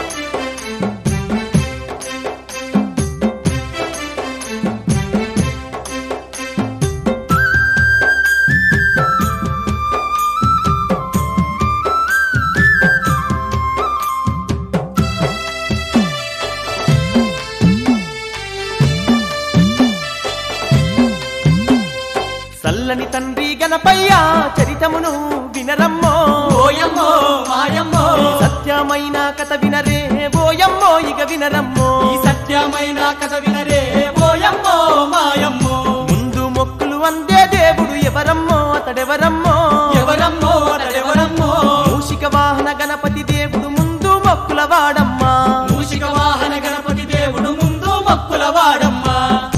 చల్లని తండ్రి గణపయ్య చరితమును వినరమ్మో ఓయమ్మో మాయమ్మో సత్యమైన కథ వినరే ఓయమ్మో ఇక వినరమ్మో ఈ సత్యమైన కథ వినరే ఓయమ్మో మాయమ్మో ముందు మొక్కులు అందే దేవుడు ఎవరమ్మో అతడెవరమ్మో ఎవరమ్మో అతడెవరమ్మో మూషిక వాహన గణపతి దేవుడు ముందు మొక్కుల వాడమ్మా మూషిక వాహన గణపతి దేవుడు ముందు మక్కుల వాడమ్మా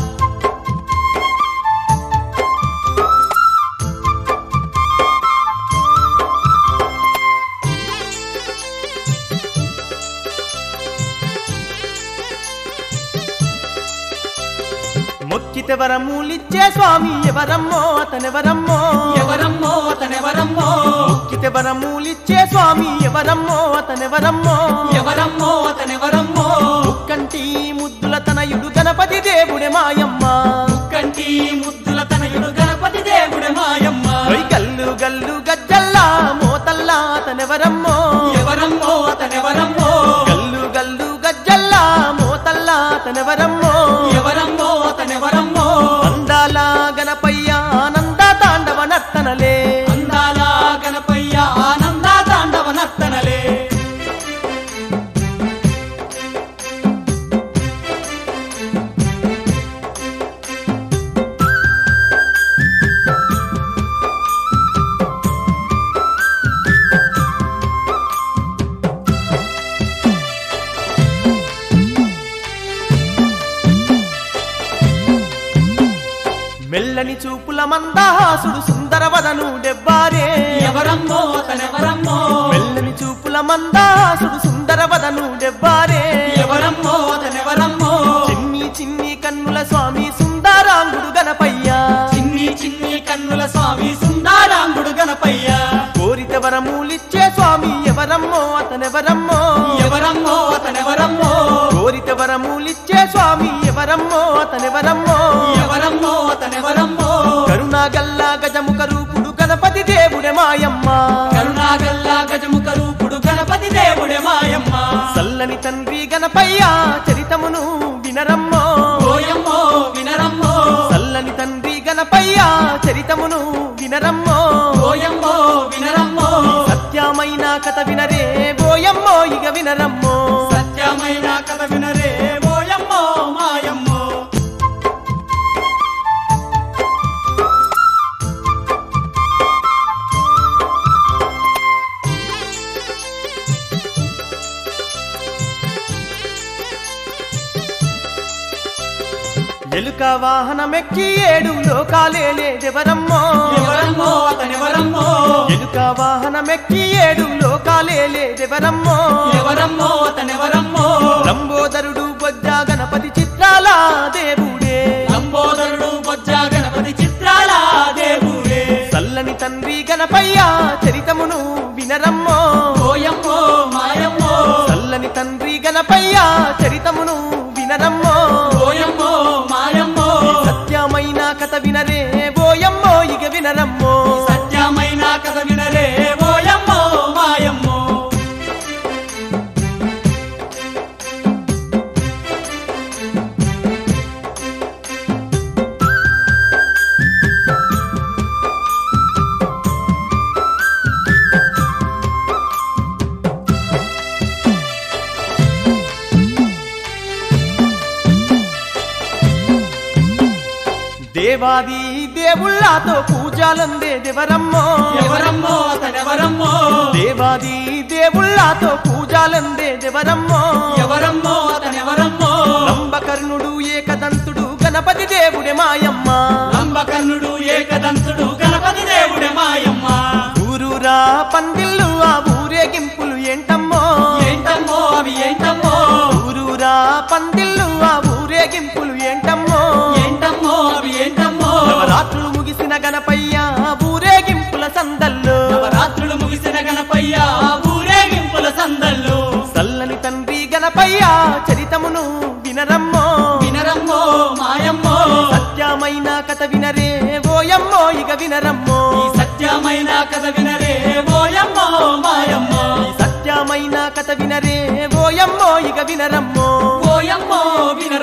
మొక్కితే వరములిచ్చే స్వామి ఎవరమ్మో అతనెవరమ్మో ఎవరమ్మో అతనెవరమ్మో మొక్కితే వరములిచ్చే స్వామి ఎవరమ్మో అతనెవరమ్మో ఎవరమ్మో అతనెవరమ్మో ముక్కంటి ముద్దుల తనయుడు గణపతి దేవుడే మాయమ్మ కంటి ముద్దుల తనయుడు గణపతి దేవుడే మాయమ్మ ఓయ్ గల్లు గల్లు గజ్జల్లా మోతల్లా అతనెవరమ్మో ఎవరమ్మో అతనెవరమ్మో గల్లు గల్లు గజ్జల్లా మోతల్లా అతనెవరమ్మో ఎవరమ్మో అతనెవరమ్మో అందాల గణపయ్య ఆనంద తాండవ నర్తనలే అందాల గణపయ్య ఆనంద తాండవ నర్తనలే మెల్లని చూపుల మందహాసుడు సుందరవదను డెబ్బారే ఎవరమ్మో అతనెవరమ్మో మెల్లని చూపుల మందహాసుడు సుందరవదను డెబ్బారే ఎవరమ్మో అతనెవరమ్మో చిన్ని చిన్ని కన్నుల స్వామి సుందరాంగుడు గణపయ్య చిన్ని చిన్ని కన్నుల స్వామి సుందరాంగుడు గణపయ్య కోరిత వరములిచ్చే స్వామి ఎవరమ్మో అతనెవరమ్మో ఎవరమ్మో అతనెవరమ్మో కోరిత వరములిచ్చే స్వామి ఎవరమ్మో అతనెవరమ్మో ఎవరమ్మో అతనెవరమ్మో కరుణాగల్ల గజముఖ రూపుడు గణపతి దేవుడే మాయమ్మ కరుణాగల్లా గజముఖ రూపుడు గణపతి దేవుడే మాయమ్మ చల్లని తండ్రి గణపయ్య చరితమును వినరమ్మో ఓయమ్మో వినరమ్మో చల్లని తండ్రి గణపయ్య చరితమును వినరమ్మో ఓయమ్మో వినరమ్మో సత్యమైన కథ వినరే బోయమ్మో ఇక వినరమ్మో సత్యమైన కథ వినరే ఓయమ్మో మాయమ్మో ఎలుక వాహనమెక్కి ఏడు లోకాలే లేదెవరమ్మో ఎవరమ్మో అతనెవరమ్మో ఎలుక వాహనమెక్కి ఏడు లోకాలే లేదెవరమ్మో ఎవరమ్మో అతనెవరమ్మో లంబోదరుడు బొజ్జ గణపతి చిత్రాల దేవుడే లంబోదరుడు బొజ్జ గణపతి చిత్రాల దేవుడే చల్లని తండ్రి గణపయ్య చరితమును వినరమ్మో ఓయమ్మో మాయమ్మో చల్లని తండ్రి గణపయ్య చరితమును వినరమ్మో ఓయమ్మో మాయమ్మో సత్యమైన కథ వినరే బోయమ్మో ఇక వినరమ్మో సత్యమైన కథ వినరే ఓయమ్మో మాయమ్మో దేవాది దేవుళ్ళతో పూజలందే దేవరమ్మో ఎవరమ్మో అతనెవరమ్మో దేవాది దేవుళ్ళతో పూజలందే దేవరమ్మో ఎవరమ్మో అతనెవరమ్మో లంబకర్ణుడు ఏకదంతుడు గణపతి దేవుడే మాయమ్మ లంబకర్ణుడు ఏకదంతుడు గణపతి దేవుడే మాయమ్మ ఊరూరా పందిళ్ళు ఆ ఊరేగింపులు ఏంటమ్మో ఏంటమ్మో అవి ఏంటమ్మో ఊరూరా పందిళ్ళు ఆ ఊరేగింపులు ఏంటమ్మో ఏంటమ్మో అవి ఏంటమ్మో నవరాత్రులు ముగిసిన గణపయ్య ఊరేగింపుల సందల్లో నవరాత్రులు ముగిసిన గణపయ్య ఊరేగింపుల సందల్లో చల్లని తండ్రి గణపయ్య చరితమును వినరమ్మో వినరమ్మో మాయమ్మో సత్యమైన కథ వినరే ఓయమ్మో ఇక వినరమ్మో ఈ సత్యమైన కథ వినరే ఓయమ్మో మాయమ్మో సత్యమైన కథ వినరే ఓయమ్మో ఇక వినరమ్మో ఓయమ్మో విన